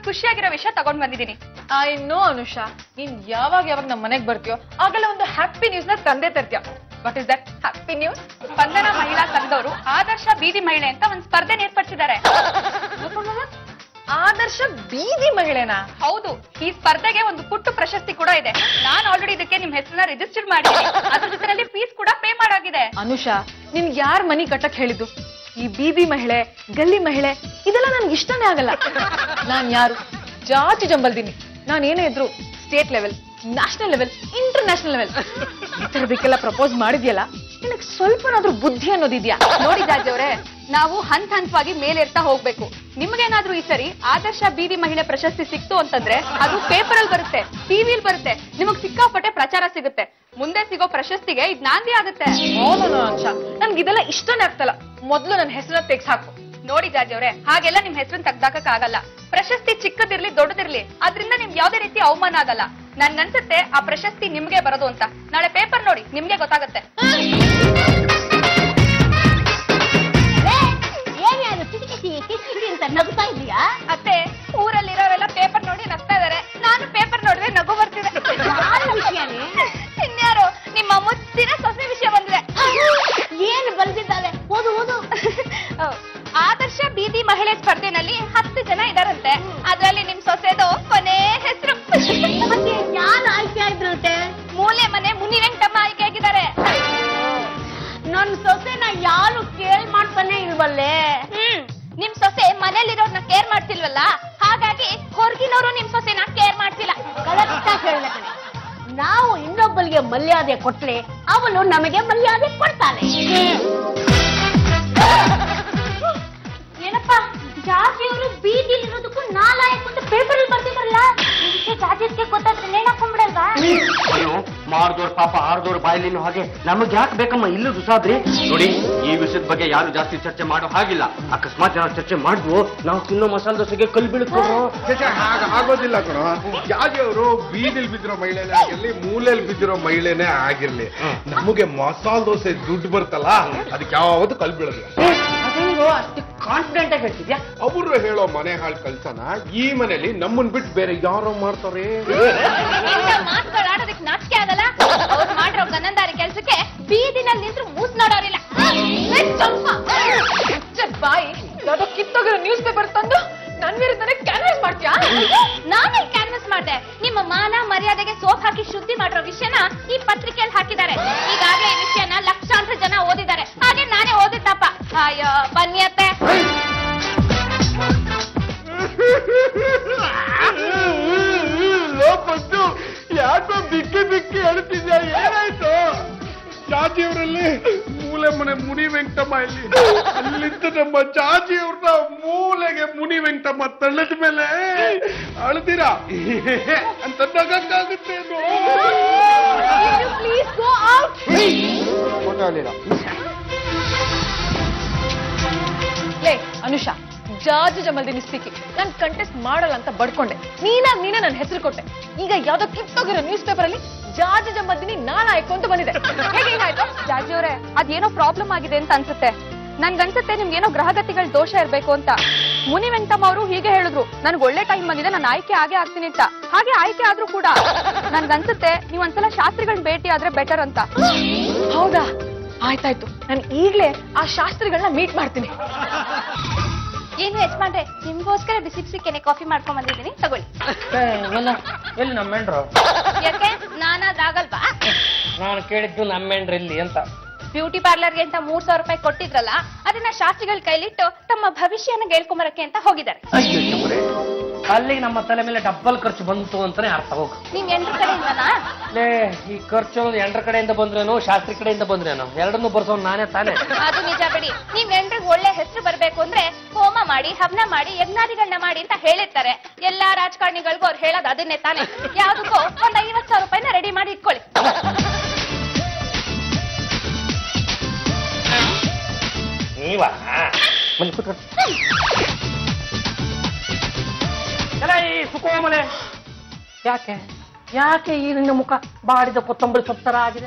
ಖುಷಿಯಾಗಿರೋ ವಿಷಯ ತಗೊಂಡ್ ಬಂದಿದ್ದೀನಿ ಐ ನೋ ಅನುಷಾ ನೀನ್ ಯಾವಾಗ ಯಾವಾಗ ನಮ್ಮ ಮನೆಗ್ ಬರ್ತೀಯೋ ಆಗಲ್ಲ ಒಂದು ಹ್ಯಾಪಿ ನ್ಯೂಸ್ ನ ತಂದೆ ತರ್ತೀಯ what is that happy news Spandana ಮಹಿಳಾ ಸಂಘದವರು ಆದರ್ಶ ಬೀದಿ ಮಹಿಳೆ ಅಂತ ಒಂದ್ ಸ್ಪರ್ಧೆ ಏರ್ಪಡಿಸಿದ್ದಾರೆ ಆದರ್ಶ ಬೀದಿ ಮಹಿಳೆನಾ ಹೌದು ಈ ಸ್ಪರ್ಧೆಗೆ ಒಂದು ಪುಟ್ಟು ಪ್ರಶಸ್ತಿ ಕೂಡ ಇದೆ ನಾನು ಆಲ್ರೆಡಿ ಇದಕ್ಕೆ ನಿಮ್ ಹೆಸರನ್ನ ರಿಜಿಸ್ಟರ್ ಮಾಡಿದ್ದೀನಿ ಅದ್ರ ಜೊತೆನಲ್ಲಿ ಫೀಸ್ ಕೂಡ ಪೇ ಮಾಡಾಗಿದೆ ಅನುಷಾ ನಿನ್ ಯಾರ್ ಮನಿ ಕಟ್ಟಕ್ ಹೇಳಿದ್ದು ಈ ಬೀದಿ ಮಹಿಳೆ ಗಲ್ಲಿ ಮಹಿಳೆ ಇದೆಲ್ಲ ನನ್ಗೆ ಇಷ್ಟನೇ ಆಗಲ್ಲ ನಾನ್ ಯಾರು ಜಾತಿ ಜಂಬಲ್ದಿನಿ ನಾನ್ ಏನೇ ಇದ್ರು state level national level international level ಈ ತರದಕ್ಕೆಲ್ಲ ಪ್ರಪೋಸ್ ಮಾಡಿದ್ಯಲ್ಲ ನಿನಗ್ ಸ್ವಲ್ಪನಾದ್ರೂ ಬುದ್ಧಿ ಅನ್ನೋದಿದ್ಯಾ ನೋಡಿ ಜಾಜವ್ರೆ ನಾವು ಹಂತ ಹಂತವಾಗಿ ಮೇಲೇರ್ತಾ ಹೋಗ್ಬೇಕು ನಿಮ್ಗೇನಾದ್ರೂ ಈ ಸರಿ ಆದರ್ಶ ಬೀದಿ ಮಹಿಳೆ ಪ್ರಶಸ್ತಿ ಸಿಕ್ತು ಅಂತಂದ್ರೆ ಅದು ಪೇಪರ್ ಅಲ್ಲಿ ಬರುತ್ತೆ ಟಿವಿಲ್ ಬರುತ್ತೆ ನಿಮಗ್ ಸಿಕ್ಕಾಪಟ್ಟೆ ಪ್ರಚಾರ ಸಿಗುತ್ತೆ ಮುಂದೆ ಸಿಗೋ ಪ್ರಶಸ್ತಿಗೆ ಇದ್ ನಾಂದಿ ಆಗುತ್ತೆ ಅಂಶ ನನ್ಗೆ ಇದೆಲ್ಲ ಇಷ್ಟನೇ ಆಗ್ತಲ್ಲ ಮೊದ್ಲು ನನ್ನ ಹೆಸರನ್ನ ತೆಗ್ಸ್ ಹಾಕು ನೋಡಿ ಜಾರ್ಜವ್ರೆ ಹಾಗೆಲ್ಲ ನಿಮ್ ಹೆಸರನ್ನ ತೆಗ್ದಾಕಕ್ ಆಗಲ್ಲ ಪ್ರಶಸ್ತಿ ಚಿಕ್ಕದಿರ್ಲಿ ದೊಡ್ಡದಿರ್ಲಿ ಅದ್ರಿಂದ ನಿಮ್ಗೆ ಯಾವ್ದೇ ರೀತಿ ಅವಮಾನ ಆಗಲ್ಲ ನನ್ಗನ್ಸುತ್ತೆ ಆ ಪ್ರಶಸ್ತಿ ನಿಮ್ಗೆ ಬರೋದು ಅಂತ ನಾಳೆ ಪೇಪರ್ ನೋಡಿ ನಿಮ್ಗೆ ಗೊತ್ತಾಗುತ್ತೆ ಏನ್ಯಾರು ಕಿಟಕಿಟಿ ಕಿಟಕಿಟಿ ಅಂತ ನಗ್ತಾ ಇದೀಯಾ ಅತ್ತೆ ಊರಲ್ಲಿರೋರೆಲ್ಲ ಪೇಪರ್ ನೋಡಿ ನಗ್ತಾ ಇದಾರೆ ನಾನು ಪೇಪರ್ ನೋಡಿದ್ರೆ ನಗು ಬರ್ತಿದೆ ಯಾರ ವಿಷಯನೇ ಇನ್ಯಾರು ನಿಮ್ಮ ಮುದ್ದಿನ ಸೊಸೆ ವಿಷಯ ಬಂದಿದೆ ಏನು ಬರೆದಿದ್ದಾರೆ ಓದು ಓದು ಆದರ್ಶ ಬೀದಿ ಮಹಿಳೆ ಸ್ಪರ್ಧೆನಲ್ಲಿ ಹತ್ತು ಜನ ಇದಾರಂತೆ ಅದ್ರಲ್ಲಿ ನಿಮ್ ಸೊಸೆದು ಕೊನೆ ಹೆಸರು ಮತ್ತೆ ಯಾರು ಆಯ್ಕೆ ಆಯ್ದ್ರಂತೆ ಮೂಲೆ ಮನೆ ಮುನಿ ವೆಂಕಟಮ್ಮ ಆಯ್ಕೆ ಆಗಿದ್ದಾರೆ ನನ್ ಸೊಸೆನ ಯಾರು ಕೇಳ್ ಮಾಡ್ತಾನೆ ಇಲ್ವಲ್ಲೇ ಹ್ಮ್ ನಿಮ್ ಸೊಸೆ ಮನೇಲಿರೋರ್ನ ಕೇರ್ ಮಾಡ್ತಿಲ್ವಲ್ಲ ಹಾಗಾಗಿ ಹೊರಗಿನವರು ನಿಮ್ ಸೊಸೆನ ಕೇರ್ ಮಾಡ್ತಿಲ್ಲ ಕರೆಕ್ಟ್ ಆಗಿ ಹೇಳ್ದೆ ಕಣೆ. ನಾವು ಇನ್ನೊಬ್ಬರಿಗೆ ಮರ್ಯಾದೆ ಕೊಟ್ರೆ ಅವನು ನಮಗೆ ಮರ್ಯಾದೆ ಕೊಡ್ತಾನೆ ಏನಪ್ಪ ಜಾತಿಯವರು ಬೀದಿಲಿರೋದಕ್ಕೂ ನಾಲಾಯಕ್ ಅಂತ ಪೇಪರ್ ಅಲ್ಲಿ ಬರ್ತಿದಾರಲ್ಲ ಇದಕ್ಕೆ ಜಾತಿಯಕ್ಕೆ ಗೊತ್ತಾದ್ರೆ ನೇಣಾಕೊಂಡ್ಬಿಡಲ್ವಾ ಅಯ್ಯೋ ಮಾರ್ದೋರ್ ಪಾಪ ಆರ್ದೋರ್ ಬಾಯ್ಲಿನೂ ಹಾಗೆ ನಮಗ್ ಯಾಕೆ ಬೇಕಮ್ಮ ಇಲ್ಲೂ ದುಸಾದ್ರಿ ನೋಡಿ ಈ ವಿಷಯದ ಬಗ್ಗೆ ಯಾರು ಜಾಸ್ತಿ ಚರ್ಚೆ ಮಾಡೋ ಹಾಗಿಲ್ಲ ಅಕಸ್ಮಾತ್ ಏನಾದ್ರು ಚರ್ಚೆ ಮಾಡಿದ್ವು ನಾವು ತಿನ್ನೋ ಮಸಾಲೆ ದೋಸೆಗೆ ಕಲ್ ಬೀಳ್ಕೊಂಡು ಹಾಗ ಆಗೋದಿಲ್ಲ ಕಣೋ ಯಾವ್ಯಾವ್ರು ಬೀದಿಲ್ ಬಿದ್ದಿರೋ ಮಹಿಳೆನೇ ಆಗಿರ್ಲಿ ಮೂಲೆಯಲ್ಲಿ ಬಿದ್ದಿರೋ ಮಹಿಳೆನೇ ಆಗಿರ್ಲಿ ನಮಗೆ ಮಸಾಲ ದೋಸೆ ದುಡ್ಡು ಬರ್ತಲ್ಲ ಅದಕ್ಕೆ ಯಾವತ್ತು ಕಲ್ ಬೀಳೋದಿಲ್ಲ ಅದೇನೋ ಅಷ್ಟು ಕಾನ್ಫಿಡೆಂಟ್ ಆಗಿ ಹೇಳ್ತಿದ್ಯಾ ಅವರು ಹೇಳೋ ಮನೆ ಹಾಳು ಕಲ್ಸನ ಈ ಮನೇಲಿ ನಮ್ಮನ್ ಬಿಟ್ಟು ಬೇರೆ ಯಾರೋ ಮಾಡ್ತಾರೆ ಇಂಥ ಮಾತುಗಳಾಡೋದಕ್ಕೆ ನಾಚಿಕೆ ಆಗಲ್ಲ ಅವ್ರು ಮಾಡಿರೋ ಗನಂದಾರಿ ಕೆಲ್ಸಕ್ಕೆ ಬೀದಿನಲ್ಲಿ ನಿಂತ್ರು ಮೂಸ್ ನೋಡೋರಿಲ್ಲ ಬಾಯಿ ಯಾವ್ದೋ ಕಿತ್ತೋಗಿರೋ ನ್ಯೂಸ್ ಪೇಪರ್ ತಂದು ನನ್ ವಿರುದ್ಧನೇ ಕ್ಯಾನ್ವಸ್ ಮಾಡ್ತೀಯಾ ನಾನೇ ಕ್ಯಾನ್ವಸ್ ಮಾಡ್ದೆ ನಿಮ್ಮ ಮಾನ ಮರ್ಯಾದೆಗೆ ಸೋಪ್ ಹಾಕಿ ಶುದ್ಧಿ ಮಾಡಿರೋ ವಿಷಯನ ಈ ಪತ್ರಿಕೆಯಲ್ಲಿ ಹಾಕಿದ್ದಾರೆ ಈಗಾಗಲೇ ಈ ವಿಷಯನ ಲಕ್ಷಾಂತರ ಜನ ಓದಿದ್ದಾರೆ ಹಾಗೆ ನಾನೇ ಓದಿದ್ದಪ್ಪ ಅಯ್ಯೋ ಬನ್ನಿ ಅತ್ತೆ ಲೋಪದ್ದು ಯಾಕೋ ಬಿಕ್ಕಿ ಬಿಕ್ಕಿ ಅಳ್ತಿದ್ಯಾ ಏನಾಯ್ತು ಜಾತಿಯವರಲ್ಲಿ ಮೂಲೆ ಮನೆ ಮುನಿ ವೆಂಕಟಮ್ಮ ಇಲ್ಲಿ ಅಲ್ಲಿಂದ ನಮ್ಮ ಜಾತಿಯವ್ರನ್ನ ಮೂಲೆಗೆ ಮುನಿ ವೆಂಕಟಮ್ಮ ತಳ್ಳದ ಮೇಲೆ ಅಳ್ತೀರಾ ಅಂತ ನಗಕ್ಕಾಗುತ್ತೆ ಪ್ಲೀಸ್ ಗೋ ಔಟ್ ಲೇ ಅನುಷಾ ಜಾಜ್ ಜಮಲ್ದಿನಿ ಸ್ಪೀಕಿಂಗ್ ನಾನ್ ಕಂಟೆಸ್ಟ್ ಮಾಡಲ್ಲ ಅಂತ ಬಡ್ಕೊಂಡೆ ನೀನಾಗ್ ನೀನೇ ನನ್ನ ಹೆಸರು ಕೊಟ್ಟೆ ಈಗ ಯಾವ್ದೋ ಕಿತ್ತೋಗಿರೋ ನ್ಯೂಸ್ ಪೇಪರ್ ಅಲ್ಲಿ ಜಾಜ್ ಜಮಲ್ದಿನಿ ನಾನ್ ಆಯ್ತು ಅಂತ ಬಂದಿದೆ ಹೇಗೆ ಏನಾಯ್ತು ಜಾರ್ಜಿ ಅವರೇ ಅದೇನೋ ಪ್ರಾಬ್ಲಮ್ ಆಗಿದೆ ಅಂತ ಅನ್ಸುತ್ತೆ ನನ್ಗನ್ಸುತ್ತೆ ನಿಮ್ಗೇನೋ ಗ್ರಹಗತಿಗಳ ದೋಷ ಇರ್ಬೇಕು ಅಂತ ಮುನಿ ವೆಂಕಟಮ್ಮ ಅವರು ಹೀಗೆ ಹೇಳಿದ್ರು ನನ್ಗೆ ಒಳ್ಳೆ ಟೈಮ್ ಬಂದಿದೆ ನಾನು ಆಯ್ಕೆ ಆಗೇ ಆಗ್ತೀನಿ ಅಂತ ಹಾಗೆ ಆಯ್ಕೆ ಆದ್ರೂ ಕೂಡ ನನ್ಗನ್ಸುತ್ತೆ ನೀವ್ ಒಂದ್ಸಲ ಶಾಸ್ತ್ರಿಗಳನ್ನ ಭೇಟಿ ಆದ್ರೆ ಬೆಟರ್ ಅಂತ ಹೌದಾ ಆಯ್ತಾಯ್ತು ನಾನು ಈಗ್ಲೇ ಆ ಶಾಸ್ತ್ರಿಗಳನ್ನ ಮೀಟ್ ಮಾಡ್ತೀನಿ ಏನು ಯಜಮಾನ್ರೆ ನಿಮ್ಗೋಸ್ಕರ ಬಿಸಿ ಬಿಸಿ ಕೆನೆ ಕಾಫಿ ಮಾಡ್ಕೊಂಡ್ ಬಂದಿದ್ದೀನಿ ತಗೊಳ್ಳಿ ಎಲ್ಲಿ ನಮ್ಮ ಮೆಂಡ್ರು ಯಾಕೆ ನಾನಾದ್ರಾಗಲ್ವಾ ನಾನು ಕೇಳಿದ್ದು ನಮ್ಮ ಮೆಂಡ್ರು ಇಲ್ಲಿ ಅಂತ ಬ್ಯೂಟಿ ಪಾರ್ಲರ್ಗೆ ಅಂತ ಮೂರ್ ಸಾವಿರ ರೂಪಾಯಿ ಕೊಟ್ಟಿದ್ರಲ್ಲ ಅದನ್ನ ಶಾಸ್ತ್ರಿಗಳ ಕೈಲಿಟ್ಟು ತಮ್ಮ ಭವಿಷ್ಯನ ಗೆಳ್ಕೊಂಬರಕ್ಕೆ ಅಂತ ಹೋಗಿದ್ದಾರೆ ಅಲ್ಲಿಗೆ ನಮ್ಮ ತಲೆ ಮೇಲೆ ಡಬ್ಬಲ್ ಖರ್ಚು ಬಂತು ಅಂತಾನೆ ಅರ್ಥ ಹೋಗ ನಿಮ್ ಎಂಟ್ರ ಕಡೆಯಿಂದನಾ ಲೇ ಈ ಖರ್ಚು ಎಂಟ್ರ ಕಡೆಯಿಂದ ಬಂದ್ರೇನು ಶಾಸ್ತ್ರಿ ಕಡೆಯಿಂದ ಬಂದ್ರೇನು ಎರಡನ್ನೂ ಬರ್ಸೋನ್ ನಾನೇ ತಾನೇ ಅದು ನಿಜ ಬಿಡಿ ನಿಮ್ ಎಂಟ್ರಿಗೆ ಒಳ್ಳೆ ಹೆಸರು ಬರ್ಬೇಕು ಅಂದ್ರೆ ಹೋಮ ಮಾಡಿ ಹವನ ಮಾಡಿ ಯಜ್ಞಾದಿಗಳನ್ನ ಮಾಡಿ ಅಂತ ಹೇಳಿರ್ತಾರೆ ಎಲ್ಲಾ ರಾಜಕಾರಣಿಗಳಿಗೂ ಅವ್ರು ಹೇಳೋದು ಅದನ್ನೇ ತಾನೆ ಯಾವ್ದಕ್ಕೋ ಒಂದ್ ಐವತ್ ಸಾವಿರ ರೂಪಾಯಿನ ರೆಡಿ ಮಾಡಿ ಇಟ್ಕೊಳ್ಳಿ ನೀವಾ ಬನ್ನಿ ಕೂತ್ಕೊಳ್ಳಿ ಎಲ್ಲ ಈ ಸುಕೋಮಲೆ ಯಾಕೆ ಯಾಕೆ ಈ ನಿನ್ನ ಮುಖ ಬಾಡಿದ ಕೊತ್ತಂಬರಿ ಸೊಪ್ಪು ತರ ಆಗಿದೆ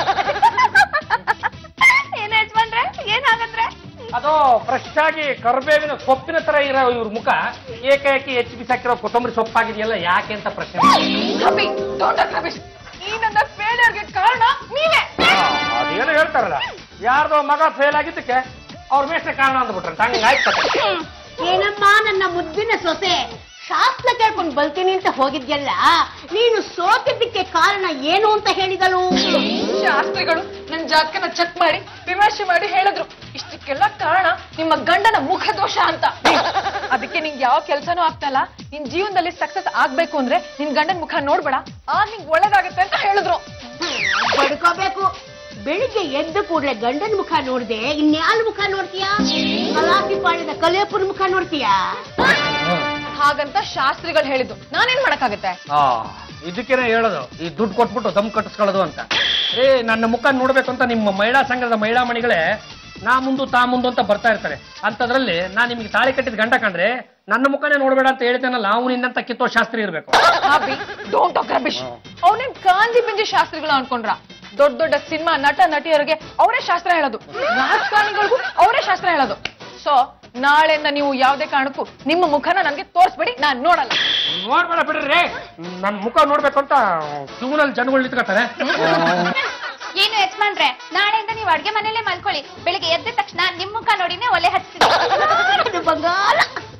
ಏನ್ ಯಜಮಾನ್ರೆ ಏನಾಗಂದ್ರೆ ಅದು ಫ್ರೆಶ್ ಆಗಿ ಕರ್ಬೇವಿನ ಸೊಪ್ಪಿನ ತರ ಇರೋ ಇವ್ರ ಮುಖ ಏಕಾಏಕಿ ಹೆಚ್ಚು ಬಿಸಾಕಿರೋ ಕೊತ್ತಂಬರಿ ಸೊಪ್ಪಾಗಿದೆಯಲ್ಲ ಯಾಕೆ ಅಂತ ಪ್ರಶ್ನೆ ಮಾಡಿ. ಅಭಿ ಡಾಕ್ಟರ್ ರಮೇಶ್ ಈ ನನ್ನ ಫೇಲಿಯರ್ಗೆ ಕಾರಣ ನೀವೇ ಅದೇನೋ ಹೇಳ್ತಾರಲ್ಲ ಯಾರ್ದೋ ಮಗ ಫೇಲ್ ಆಗಿದ್ದಕ್ಕೆ ಅವ್ರ ಮೇಷ್ಟ್ರೆ ಕಾರಣ ಅಂದ್ಬಿಟ್ರೆ ಹಂಗಾಯ್ತು ಏನಮ್ಮ ನನ್ನ ಮುದ್ದಿನ ಸೊಸೆ ಶಾಸ್ತ್ರ ಕೇಳ್ಕೊಂಡು ಬರ್ತೀನಿ ಅಂತ ಹೋಗಿದ್ಯಲ್ಲ ನೀನು ಸೋತಿದ್ದಕ್ಕೆ ಕಾರಣ ಏನು ಅಂತ ಹೇಳಿದಳು ಶಾಸ್ತ್ರಿಗಳು ನನ್ ಜಾತಕನ ಚೆಕ್ ಮಾಡಿ ವಿಮರ್ಶೆ ಮಾಡಿ ಹೇಳಿದ್ರು ಇಷ್ಟಕ್ಕೆಲ್ಲ ಕಾರಣ ನಿಮ್ಮ ಗಂಡನ ಮುಖ ದೋಷ ಅಂತ ಅದಕ್ಕೆ ನಿಂಗೆ ಯಾವ ಕೆಲ್ಸನೂ ಆಗ್ತಲ್ಲ ನಿನ್ ಜೀವನದಲ್ಲಿ ಸಕ್ಸಸ್ ಆಗ್ಬೇಕು ಅಂದ್ರೆ ನಿನ್ ಗಂಡನ ಮುಖ ನೋಡ್ಬೇಡ ಆಗ ನಿಂಗೆ ಒಳ್ಳೇದಾಗತ್ತೆ ಅಂತ ಹೇಳಿದ್ರು ಬಡ್ಕೋಬೇಕು ಬೆಳಿಗ್ಗೆ ಎದ್ದ ಕೂಡಲೇ ಗಂಡನ ಮುಖ ನೋಡ್ದೆ ಇನ್ಯಾರ ಮುಖ ನೋಡ್ತೀಯಾ ಕಲಾಸಿ ಪಾಡಿದ ಕಲೇಪುರ ಮುಖ ನೋಡ್ತೀಯಾ ಹಾಗಂತ ಶಾಸ್ತ್ರಿಗಳು ಹೇಳಿದ್ದು ನಾನೇನ್ ಮಾಡಕ್ಕಾಗತ್ತೆ ಆ ಇದಕ್ಕೇನೆ ಹೇಳೋದು ಈ ದುಡ್ಡು ಕೊಟ್ಬಿಟ್ಟು ದಮ್ ಕಟ್ಟಿಸ್ಕೊಳ್ಳೋದು ಅಂತ ಏ ನನ್ನ ಮುಖ ನೋಡ್ಬೇಕು ಅಂತ ನಿಮ್ಮ ಮಹಿಳಾ ಸಂಘದ ಮಹಿಳಾ ಮಣಿಗಳೇ ನಾ ಮುಂದು ತಾ ಮುಂದು ಅಂತ ಬರ್ತಾ ಇರ್ತಾರೆ ಅಂತದ್ರಲ್ಲಿ ನಾ ನಿಮ್ಗೆ ತಾಳಿ ಕಟ್ಟಿದ ಗಂಡ ಕಂಡ್ರೆ ನನ್ನ ಮುಖನೇ ನೋಡ್ಬೇಡ ಅಂತ ಹೇಳ್ತೇನಲ್ಲ ಅವನು ನಿನ್ನಂತ ಕಿತ್ತೋ ಶಾಸ್ತ್ರಿ ಇರ್ಬೇಕು ಹಾಬಿ ಡೋಂಟ್ ಟಾಕ್ ರಬಿಶ್ ಅವನೇನ್ ಕಾಂಜಿ ಪಿಂಜಿ ಶಾಸ್ತ್ರಿಗಳು ಅನ್ಕೊಂಡ್ರ ದೊಡ್ಡ ದೊಡ್ಡ ಸಿನಿಮಾ ನಟ ನಟಿಯರಿಗೆ ಅವರೇ ಶಾಸ್ತ್ರ ಹೇಳೋದು ರಾಜಕಾರಣಿಗಳಿಗೂ ಅವರೇ ಶಾಸ್ತ್ರ ಹೇಳೋದು ಸೊ ನಾಳೆಯಿಂದ ನೀವು ಯಾವ್ದೇ ಕಾರಣಕ್ಕೂ ನಿಮ್ಮ ಮುಖನ ನನ್ಗೆ ತೋರಿಸ್ಬೇಡಿ ನಾನ್ ನೋಡಲ್ಲ ನೋಡ್ಬೇಡ ಬಿಡ್ರಿ ನನ್ನ ಮುಖ ನೋಡ್ಬೇಕು ಅಂತ ಕ್ಯೂನಲ್ಲಿ ಜನಗಳು ನಿಂತ್ಕೊತಾರೆ ಏನು ಯಜಮಾನ್ರೆ ನಾಳೆಯಿಂದ ನೀವು ಅಡ್ಗೆ ಮನೇಲೆ ಮಲ್ಕೊಳ್ಳಿ ಬೆಳಿಗ್ಗೆ ಎದ್ದ ತಕ್ಷಣ ನಿಮ್ ಮುಖ ನೋಡಿನೇ ಒಲೆ ಹಚ್ತೀನಿ ಬಂಗಾಲ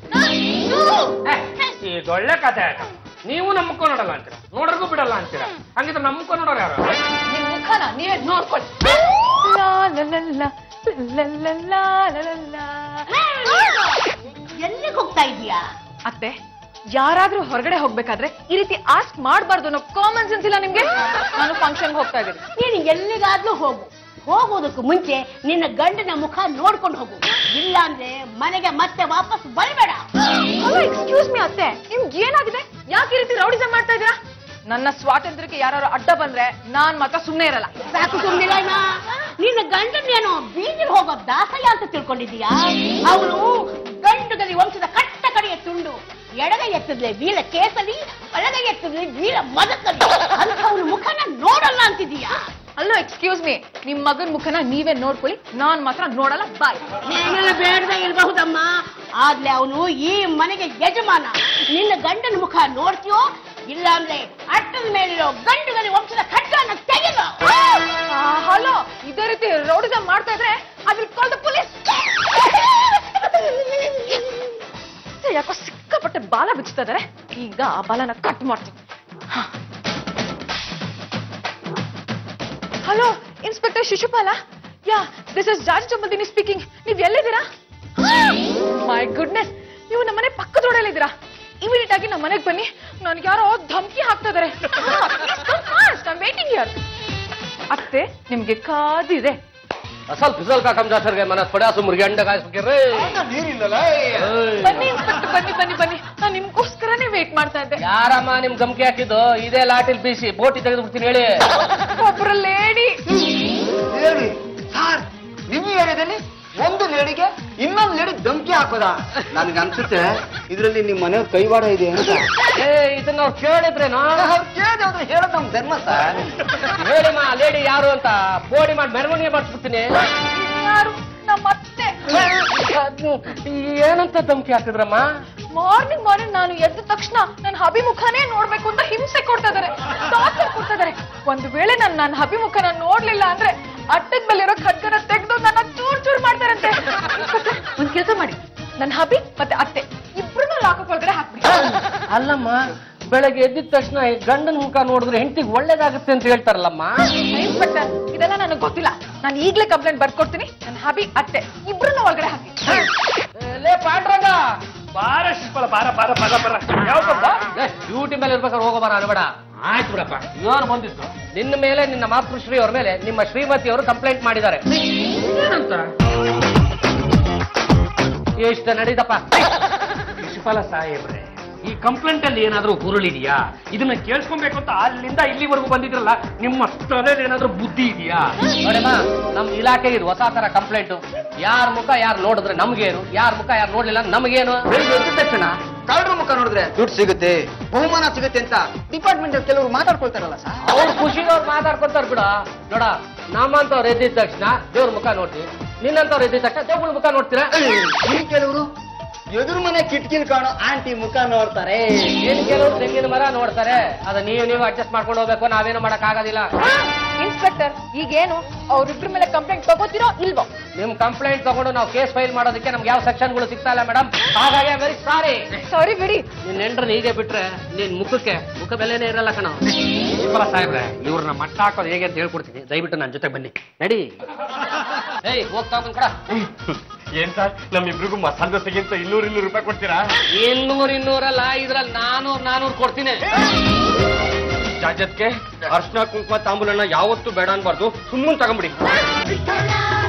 ಇದೊಳ್ಳೆ ಕಥೆ ಆಯ್ತು ನೀವು ನಮ್ಮ ಮುಖ ನೋಡಲ್ಲ ಅಂತೀರ ನೋಡ್ರಿಗೂ ಬಿಡಲ್ಲ ಅಂತೀರ ಹಂಗಿದ್ರೆ ನಮ್ಮ ಮುಖ ನೋಡೋರು ಯಾರು ನಿಮ್ ಮುಖನ ನೀವೇ ನೋಡ್ಕೊಳ್ಳಿ ಲಾ ಲಾ ಲಾ ಲಾ, ಲಾ ಲಾ ಲಾ ಲಾ ಲಾ ಲಾ. ಎಲ್ಲಿಗೆ ಹೋಗ್ತಾ ಇದೀಯಾ ಅತ್ತೆ ಯಾರಾದ್ರೂ ಹೊರಗಡೆ ಹೋಗ್ಬೇಕಾದ್ರೆ ಈ ರೀತಿ ಆಸ್ಕ್ ಮಾಡಬಾರ್ದು ಅನ್ನೋ ಕಾಮನ್ ಸೆನ್ಸ್ ಇಲ್ಲ ನಿಮ್ಗೆ ನಾನು ಫಂಕ್ಷನ್ ಹೋಗ್ತಾ ಇದ್ದೀನಿ ನೀನು ಎಲ್ಲಿಗಾದ್ರೂ ಹೋಗು ಹೋಗೋದಕ್ಕೂ ಮುಂಚೆ ನಿನ್ನ ಗಂಡನ ಮುಖ ನೋಡ್ಕೊಂಡು ಹೋಗು ಇಲ್ಲ ಅಂದ್ರೆ ಮನೆಗೆ ಮತ್ತೆ ವಾಪಸ್ ಬರಬೇಡ ಹಲೋ ಎಕ್ಸ್ಕ್ಯೂಸ್ ಮಿ ಅತ್ತೆ ನಿಮ್ಗೆ ಏನಾಗಿದೆ ಯಾಕೆ ಈ ರೀತಿ ರೌಡಿಸಮ್ ಮಾಡ್ತಾ ಇದ್ದೀರಾ ನನ್ನ ಸ್ವಾತಂತ್ರ್ಯಕ್ಕೆ ಯಾರು ಅಡ್ಡ ಬಂದ್ರೆ ನಾನ್ ಮಾತ್ರ ಸುಮ್ನೆ ಇರಲ್ಲ ಸಾಕು ಸುಮ್ಮನಿಲ್ಲ ನಿನ್ನ ಗಂಡನೇನೋ ಬೀದಿಗೆ ಹೋಗೋ ದಾಸಯ್ಯ ಅಂತ ತಿಳ್ಕೊಂಡಿದೀಯಾ ಅವನು ಗಂಡುಗಲಿ ವಂಶದ ಕಟ್ಟ ಕಡೆಯ ತುಂಡು ಎಡಗೈ ಎತ್ತಿದ್ಲೆ ವೀರ ಕೇಸಲಿ ಬಲಗೈ ಎತ್ತಿದ್ಲೆ ವೀರ ಮದಕಲಿ ಅಂಥವ್ನ ಮುಖನ ನೋಡಲ್ಲ ಅಂತಿದೀಯಾ ಅಲ್ಲೋ ಎಕ್ಸ್ಕ್ಯೂಸ್ ಮಿ ನಿಮ್ ಮಗನ್ ಮುಖನ ನೀವೇ ನೋಡ್ಕೊಳ್ಳಿ ನಾನ್ ಮಾತ್ರ ನೋಡಲ್ಲ ಬಾಯ್ ಏನೆಲ್ಲ ಬೇಡದೆ ಇರಬಹುದಮ್ಮ ಆದ್ರೆ ಅವನು ಈ ಮನೆಗೆ ಯಜಮಾನ ನಿನ್ನ ಗಂಡನ ಮುಖ ನೋಡ್ತೀಯೋ ಇಲ್ಲ ಅಂದ್ರೆ ಅಟ್ಟದ ಮೇಲಿರೋ ಗಂಡುಗಲಿ ವಂಶದ ಖಡ್ಗನ ತೆಗೆದು ಹಲೋ ಇದೇ ರೀತಿ ರೌಡಿಸಮ್ ಮಾಡ್ತಾ ಇದ್ರೆ ಅದ್ರ ಕಾಲ್ ದ ಪೊಲೀಸ್ ಯಾಕೋ ಸಿಕ್ಕಾಪಟ್ಟೆ ಬಾಲ ಬಿಚ್ಚುತ್ತಾ ಇದಾರೆ ಈಗ ಆ ಬಾಲನ ಕಟ್ ಮಾಡ್ತೀನಿ hello inspector Shishupala yeah this is George ಚಂಬಲ್ದಿನಿ ಸ್ಪೀಕಿಂಗ್ ನೀವ್ ಎಲ್ಲಿದ್ದೀರಾ ಮೈ ಗುಡ್ನೆಸ್ ನೀವು ನಮ್ಮನೆ ಪಕ್ಕದ ರೋಡಲ್ಲಿದ್ದೀರಾ ಇಮಿಡಿಯೇಟ್ ಆಗಿ ನಮ್ಮ ಮನೆಗೆ ಬನ್ನಿ ನನ್ಗೆ ಯಾರೋ ಧಮಕಿ ಹಾಕ್ತಾ ಇದಾರೆ ವೇಟಿಂಗ್ ಹಿಯರ್ ಅತ್ತೆ ನಿಮ್ಗೆ ಕಾದಿದೆ ಅಸಲ್ ಫಿಸಲ್ ಕಾ ಕಮ್ಜಾ ಸರ್ಗೆ ಮನ ಪಡ್ಯಾಸು ಮುರ್ಗಿ ಅಂಡ ಕಾಯಿಸ್ಬೇಕ್ರಿ ಬನ್ನಿ ಇನ್ಸ್ಪೆಕ್ಟರ್ ಬನ್ನಿ ಬನ್ನಿ ಬನ್ನಿ ನಾನು ನಿಮ್ಗೋಸ್ಕರನೇ ವೇಟ್ ಮಾಡ್ತಾ ಇದ್ದೆ ಯಾರಮ್ಮ ನಿಮ್ ಧಮ್ಕಿ ಹಾಕಿದ್ದು ಇದೇ ಲಾಟಿಲ್ ಬೀಸಿ ಬೋಟಿ ತೆಗೆದು ಬಿಡ್ತೀನಿ ಹೇಳಿ ಒಬ್ರು ಲೇಡಿ ಹೇಳಿ ಸರ್ ನಿಮ್ಮ ಏರಿಯಾದಲ್ಲಿ ಒಂದು ಲೇಡಿಗೆ ಇನ್ನೊಂದು ಲೇಡಿ ಧಮಕಿ ಹಾಕೋದ ನನ್ಗೆ ಅನ್ಸುತ್ತೆ ಇದರಲ್ಲಿ ನಿಮ್ಮ ಮನೆಯವ್ರ ಕೈವಾಡ ಇದೆ ಅಂತ ಏ ಇದನ್ನ ಅವ್ರು ಕೇಳಿದ್ರೇನೋ ಅವ್ರು ಕೇಳಿದ್ರೆ ಹೇಳೋದು ನಮ್ ಧರ್ಮ ಸರ್ ಹೇಳಿಮ್ಮ ಲೇಡಿ ಯಾರು ಅಂತ ಬೋಡಿ ಮಾಡಿ ಮೆರವಣಿಗೆ ಮಾಡಿಸ್ಬಿಡ್ತೀನಿ ಯಾರು ನಮ್ಮ ಅತ್ತೆ ಅದ್ನು ಏನಂತ ಧಮ್ಕಿ ಹಾಕಿದ್ರಮ್ಮ ಮಾರ್ನಿಂಗ್ ಮಾರ್ನಿಂಗ್ ನಾನು ಎದ್ದ ತಕ್ಷಣ ನನ್ನ ಅಭಿಮುಖನೇ ನೋಡ್ಬೇಕು ಅಂತ ಹಿಂಸೆ ಕೊಡ್ತಾ ಇದಾರೆ ಟಾರ್ಚರ್ ಕೊಡ್ತಾ ಇದಾರೆ ಒಂದು ವೇಳೆ ನಾನು ನನ್ನ ಅಭಿಮುಖನ ನೋಡ್ಲಿಲ್ಲ ಅಂದ್ರೆ ಅಟ್ಟದ ಮೇಲೆ ಇರೋ ಖಡ್ಗನ ತೆಗೆದು ನನ್ನ ಚೂರ್ ಚೂರ್ ಮಾಡ್ತಾರಂತೆ ಇನ್ಸ್ಪೆಕ್ಟರ್, ಒಂದ್ ಕೆಲಸ ಮಾಡಿ ನನ್ನ ಹಬಿ ಮತ್ತೆ ಅತ್ತೆ ಇಬ್ರು ಲಾಕಪ್ ಒಳಗಡೆ ಹಾಕ್ಬಿಡಿ ಅಲ್ಲಮ್ಮ ಬೆಳಗ್ಗೆ ಎದ್ದಿದ ತಕ್ಷಣ ಈ ಗಂಡನ ಮುಖ ನೋಡಿದ್ರೆ ಹೆಂಡತಿಗೆ ಒಳ್ಳೇದಾಗುತ್ತೆ ಅಂತ ಹೇಳ್ತಾರಲ್ಲಮ್ಮ ಇನ್ಸ್ಪೆಕ್ಟರ್ ಇದೆಲ್ಲ ನನಗೆ ಗೊತ್ತಿಲ್ಲ ನಾನು ಈಗ್ಲೇ ಕಂಪ್ಲೇಂಟ್ ಬರ್ಕೊಡ್ತೀನಿ ನನ್ನ ಹಬಿ ಅತ್ತೆ ಇಬ್ರು ಒಳಗಡೆ ಹಾಕಿ ಏ, ಲೇ ಪಾಂಡ್ರಂಗ ಬಾರ ಶಿಲ್ಪಲ ಬಾರ ಬಾರ ಬಾರ ಬಾರ ಯಾವ್ದಪ್ಪ ಡ್ಯೂಟಿ ಮೇಲೆ ಇರ್ಬೇಕಾದ್ರೆ ಹೋಗೋಬಾರ ಅನ್ಬೇಡ ಆಯ್ತು ಬಿಡಪ್ಪ ಯಾರು ಬಂದಿದ್ದು ನಿನ್ನ ಮೇಲೆ ನಿನ್ನ ಮಾತೃಶ್ರೀ ಅವ್ರ ಮೇಲೆ ನಿಮ್ಮ ಶ್ರೀಮತಿ ಅವರು ಕಂಪ್ಲೇಂಟ್ ಮಾಡಿದ್ದಾರೆ ಏನಂತ ಎಷ್ಟು ನಡೀತಪ್ಪ ಶಿಲ್ಪಲ ಸಾಹೇಬ್ರೆ ಈ ಕಂಪ್ಲೇಂಟ್ ಅಲ್ಲಿ ಏನಾದ್ರೂ ಹುರುಳಿದೆಯಾ ಇದನ್ನ ಕೇಳಿಸ್ಕೊಬೇಕು ಅಂತ ಅಲ್ಲಿಂದ ಇಲ್ಲಿವರೆಗೂ ಬಂದಿದ್ರಲ್ಲ ನಿಮ್ಮ ತಲೆಯಲ್ಲಿ ಏನಾದ್ರೂ ಬುದ್ಧಿ ಇದೆಯಾ ನೋಡಮ್ಮ ನಮ್ ಇಲಾಖೆ ಇದು ಹೊಸ ತರ ಕಂಪ್ಲೇಂಟ್ ಯಾರ ಮುಖ ಯಾರು ನೋಡಿದ್ರೆ ನಮ್ಗೇನು ಯಾರ ಮುಖ ಯಾರು ನೋಡ್ಲಿಲ್ಲ ನಮಗೇನು ಬೆಳಿಗ್ಗೆ ಎದ್ದ ತಕ್ಷಣ ಕಳ್ಳರ ಮುಖ ನೋಡಿದ್ರೆ ದುಡ್ಡು ಸಿಗುತ್ತೆ ಬಹುಮಾನ ಸಿಗುತ್ತೆ ಅಂತ ಡಿಪಾರ್ಟ್ಮೆಂಟ್ ಕೆಲವರು ಮಾತಾಡ್ಕೊಳ್ತಾರಲ್ಲ ಸರ್ ಅವ್ರ ಖುಷಿಗೆ ಅವ್ರು ಮಾತಾಡ್ಕೊತಾರ ಬಿಡ ನೋಡ ನಮ್ಮಂತವ್ರು ಎದ್ದಿದ ತಕ್ಷಣ ದೇವ್ರ ಮುಖ ನೋಡ್ತೀವಿ ನಿನ್ನಂತವ್ರು ಎದ್ದಿದ ತಕ್ಷಣ ದೇವ್ರ ಮುಖ ನೋಡ್ತೀರಾ ಇನ್ನು ಕೆಲವರು ಎದುರು ಮನೆ ಕಿಟಕಿಲ್ ಕಾಣೋ ಆಂಟಿ ಮುಖ ನೋಡ್ತಾರೆ ಏನ್ ಕೆಲವರು ತೆಂಗಿನ ಮರ ನೋಡ್ತಾರೆ ಅದ ನೀವು ನೀವು ಅಡ್ಜಸ್ಟ್ ಮಾಡ್ಕೊಂಡು ಹೋಗ್ಬೇಕು ನಾವೇನು ಮಾಡಕ್ ಆಗೋದಿಲ್ಲ ಇನ್ಸ್ಪೆಕ್ಟರ್ ಈಗೇನು ಅವ್ರಿಬ್ರ ಮೇಲೆ ಕಂಪ್ಲೇಂಟ್ ತಗೋತೀರೋ ಇಲ್ವೋ ನಿಮ್ ಕಂಪ್ಲೇಂಟ್ ತಗೊಂಡು ನಾವು ಕೇಸ್ ಫೈಲ್ ಮಾಡೋದಕ್ಕೆ ನಮ್ಗೆ ಯಾವ ಸೆಕ್ಷನ್ಗಳು ಸಿಗ್ತಾ ಇಲ್ಲ ಮೇಡಮ್ ಹಾಗಾಗಿ ವೆರಿ ಸಾರಿ ಸಾರಿ ಬಿಡಿ ನಿನ್ ಹೆಂಡ್ರನ್ನ ಹೀಗೆ ಬಿಟ್ರೆ ನಿನ್ ಮುಖಕ್ಕೆ ಮುಖ ಬೆಲೆನೇ ಇರಲ್ಲ ಕಣ ಸಾಹೇಬ್ರೆ ಇವ್ರನ್ನ ಮಟ್ಟ ಹಾಕೋದು ಹೇಗೆ ಅಂತ ಹೇಳ್ಕೊಡ್ತೀನಿ ದಯವಿಟ್ಟು ನನ್ನ ಜೊತೆ ಬನ್ನಿ ನಡಿ ಏಯ್ ಹೋಗ್ತಾ ಹೋಗ್ತೀನಿ ಕಡ ಏನ್ ಸರ್ ನಮ್ಮಿಬ್ರಿಗೂ ಮಸಾಲೆ ದೋಸೆಗಿಂತ ಇನ್ನೂರು ಇನ್ನೂರು ರೂಪಾಯಿ ಕೊಡ್ತೀರಾ ಇನ್ನೂರ್ ಇನ್ನೂರಲ್ಲ ಇದ್ರಲ್ಲಿ ನಾನೂರ್ ನಾನೂರ್ ಕೊಡ್ತೀನಿ ಜಾಜತ್ಗೆ ಅರ್ಶನ ಕುಂಕುಮ ತಾಂಬೂಲನ್ನ ಯಾವತ್ತೂ ಬೇಡ ಅನ್ಬಾರ್ದು ಸುಮ್ಮನೆ ತಗೊಂಬಿಡಿ